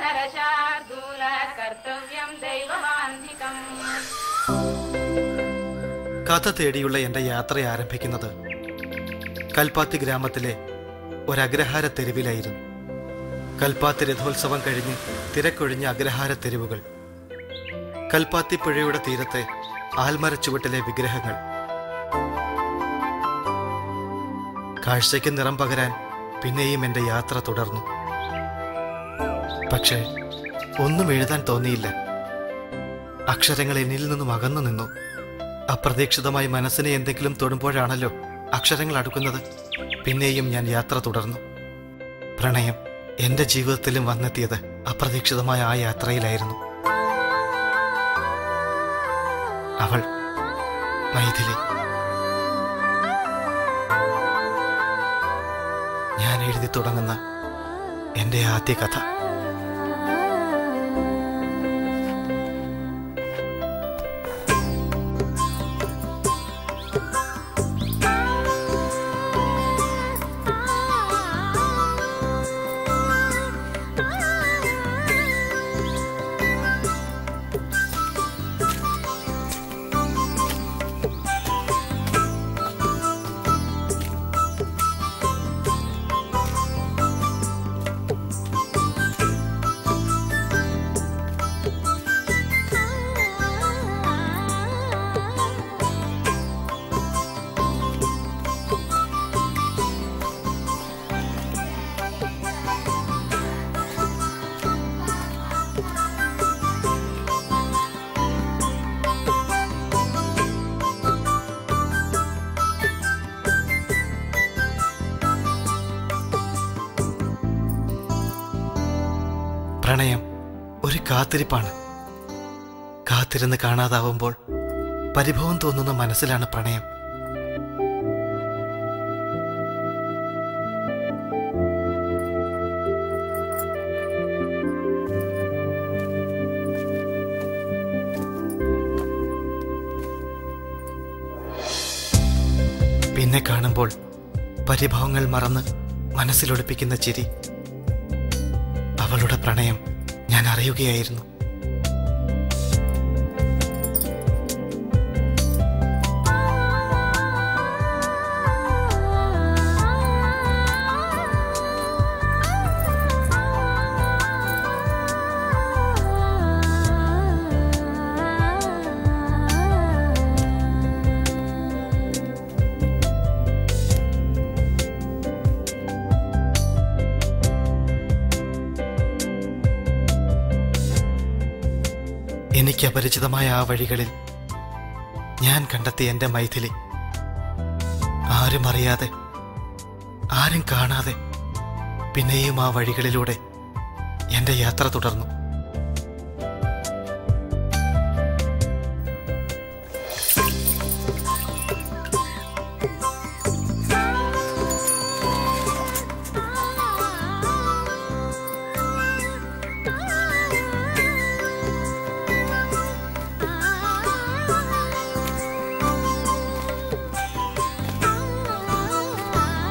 नरशार्दूल कर्तव्यं दैवमान्धिकम् കഥ തേടിയുള്ള എൻ്റെ യാത്ര ആരംഭിക്കുന്നത് കൽപ്പാത്തി ഗ്രാമത്തിലെ ഒരഗ്രഹാര തെരുവിലായിരുന്നു കൽപ്പാത്തി രഥോത്സവം കഴിഞ്ഞ് തിരക്കൊഴിഞ്ഞ അഗ്രഹാര തെരുവുകൾ കൽപ്പാത്തി പുഴയുടെ തീരത്തെ ആൽമര ചുവട്ടിലെ വിഗ്രഹങ്ങൾ കാഴ്ചയ്ക്ക് നിറം പകരാൻ പിന്നെയും എൻ്റെ യാത്ര തുടർന്നു പക്ഷേ ഒന്നും എഴുതാൻ തോന്നിയില്ല അക്ഷരങ്ങൾ എന്നിൽ നിന്നും അകന്നു നിന്നു അപ്രതീക്ഷിതമായി മനസ്സിനെ എന്തെങ്കിലും തൊടുമ്പോഴാണല്ലോ അക്ഷരങ്ങൾ അടുക്കുന്നത് പിന്നെയും ഞാൻ യാത്ര തുടർന്നു പ്രണയം എന്റെ ജീവിതത്തിലും വന്നെത്തിയത് അപ്രതീക്ഷിതമായ ആ യാത്രയിലായിരുന്നു അവൾ മൈഥിലി ഞാൻ എഴുതി തുടങ്ങുന്ന എന്റെ ആദ്യ കഥ പ്രണയം ഒരു കാത്തിരിപ്പാണ് കാത്തിരുന്ന് കാണാതാവുമ്പോൾ പരിഭവം തോന്നുന്ന മനസ്സിലാണ് പ്രണയം പിന്നെ കാണുമ്പോൾ പരിഭവങ്ങൾ മറന്ന് മനസ്സിലൊളിപ്പിക്കുന്ന ചിരി അവളുടെ പ്രണയം ഞാൻ അറിയുകയായിരുന്നു എനിക്ക് അപരിചിതമായ ആ വഴികളിൽ ഞാൻ കണ്ടെത്തിയ എൻ്റെ മൈഥിലി ആരും അറിയാതെ ആരും കാണാതെ പിന്നെയും ആ വഴികളിലൂടെ എൻ്റെ യാത്ര തുടർന്നു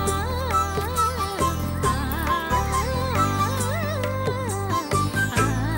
ആ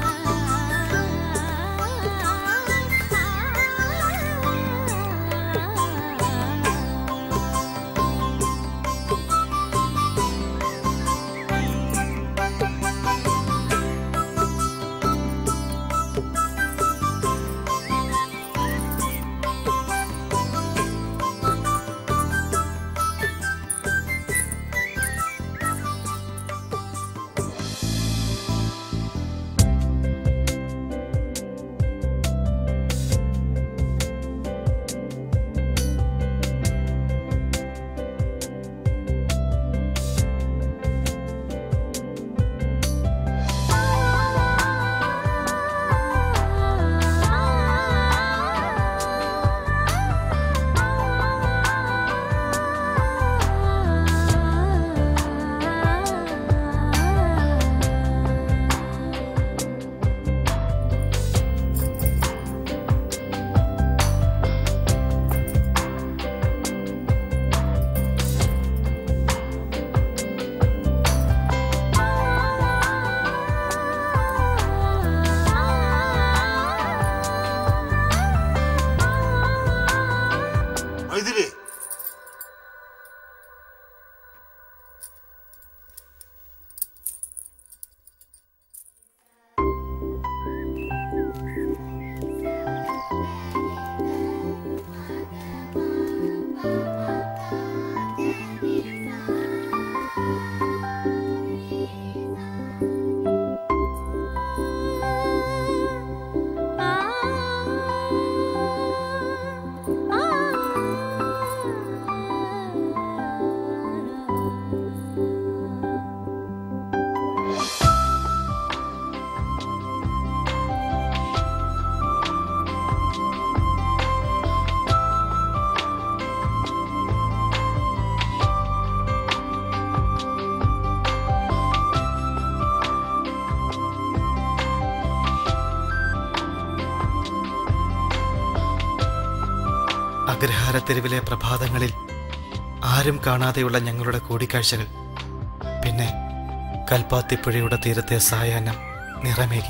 അഗ്രഹാരത്തെരുവിലെ പ്രഭാതങ്ങളിൽ ആരും കാണാതെയുള്ള ഞങ്ങളുടെ കൂടിക്കാഴ്ചകൾ പിന്നെ കൽപ്പാത്തിപ്പുഴയുടെ തീരത്തെ സായാഹ്നം നിറമേകി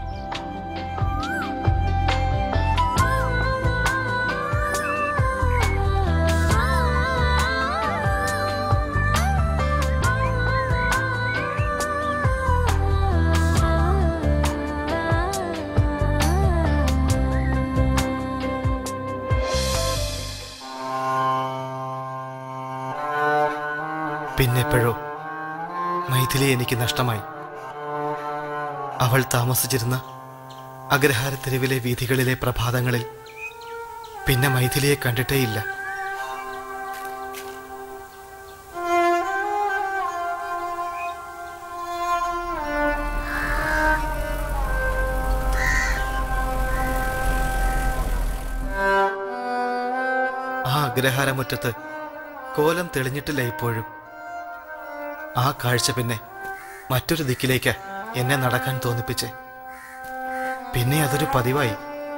പിന്നെപ്പോഴോ മൈഥിലി എനിക്ക് നഷ്ടമായി അവൾ താമസിച്ചിരുന്ന അഗ്രഹാരത്തെരുവിലെ വീഥികളിലെ പ്രഭാതങ്ങളിൽ പിന്നെ മൈഥിലിയെ കണ്ടിട്ടേയില്ല ആ അഗ്രഹാരമുറ്റത്ത് കോലം തെളിഞ്ഞിട്ടില്ല ഇപ്പോഴും ആ കാഴ്ച പിന്നെ മറ്റൊരു ദിക്കിലേക്ക് എന്നെ നടക്കാൻ തോന്നിപ്പിച്ചേ പിന്നെ അതൊരു പതിവായി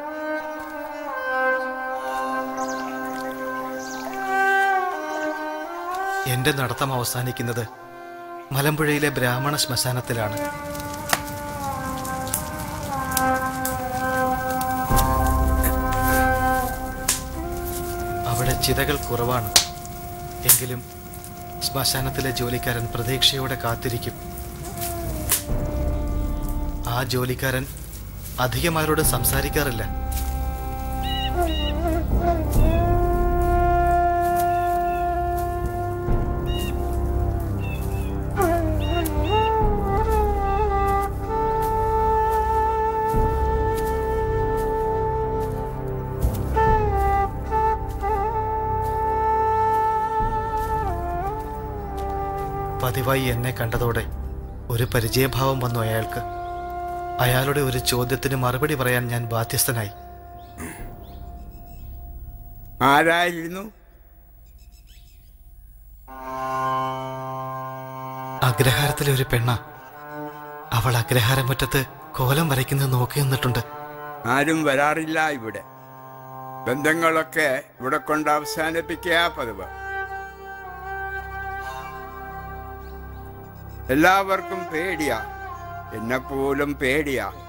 എന്റെ നടത്തം അവസാനിക്കുന്നത് മലമ്പുഴയിലെ ബ്രാഹ്മണ ശ്മശാനത്തിലാണ് അവിടെ ചിതകൾ കുറവാണ് എങ്കിലും ശ്മശാനത്തിലെ ജോലിക്കാരൻ പ്രതീക്ഷയോടെ കാത്തിരിക്കും ആ ജോലിക്കാരൻ അധികം ആരോട് സംസാരിക്കാറില്ല പതിവായി എന്നെ കണ്ടതോടെ ഒരു പരിചയഭാവം വന്നു അയാൾക്ക് അയാളുടെ ഒരു ചോദ്യത്തിന് മറുപടി പറയാൻ ഞാൻ ബാധ്യസ്ഥനായി ആരായിരുന്നു അഗ്രഹാരത്തിലെ ഒരു പെണ്ണ അവൾ അഗ്രഹാരമുറ്റത്ത് കോലം വരയ്ക്കുന്നത് നോക്കി നിന്നിട്ടുണ്ട് ആരും വരാറില്ല ഇവിടെ ബന്ധങ്ങളൊക്കെ ഇവിടെ കൊണ്ട് അവസാനിപ്പിക്കുക പതിവ് എല്ലാവർക്കും പേടിയാ എന്നെപ്പോലും പേടിയാ